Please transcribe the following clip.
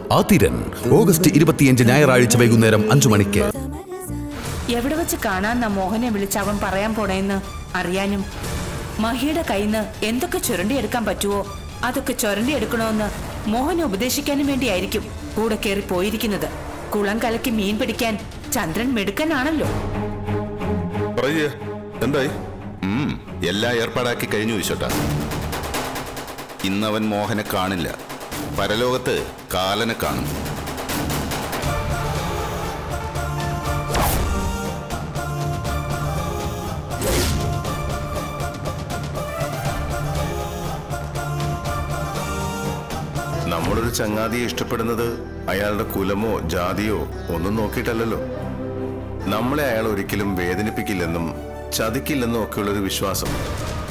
Athiran August ഇരുപത്തിയഞ്ച് ഞായറാഴ്ച വൈകുന്നേരം അഞ്ചു മണിക്ക് എവിടെ വെച്ച് കാണാന്നാ മോഹനെ വിളിച്ച് അവൻ പറയാൻ പോണേന്ന് അറിയാനും മഹിയുടെ കയ്യിന്ന് എന്തൊക്കെ ചുരണ്ടിയെടുക്കാൻ പറ്റുമോ അതൊക്കെ ചുരണ്ടിയെടുക്കണമെന്ന് മോഹനെ ഉപദേശിക്കാനും വേണ്ടിയായിരിക്കും കൂടെ കയറി പോയിരിക്കുന്നത് കുളം കലക്കി മീൻ പിടിക്കാൻ ചന്ദ്രൻ മെടുക്കനാണല്ലോ പറയേ എന്തായി ഉം, എല്ലാം ഏർപ്പാടാക്കി കഴിഞ്ഞു വിശ്വട്ട ഇന്നവൻ മോഹനെ കാണില്ല പരലോകത്ത് കാലനെ കാണും നമ്മളൊരു ചങ്ങാതിയെ ഇഷ്ടപ്പെടുന്നത് അയാളുടെ കുലമോ ജാതിയോ ഒന്നും നോക്കിയിട്ടല്ലല്ലോ നമ്മളെ അയാൾ ഒരിക്കലും വേദനിപ്പിക്കില്ലെന്നും ചതിക്കില്ലെന്നും ഒക്കെയുള്ളൊരു വിശ്വാസം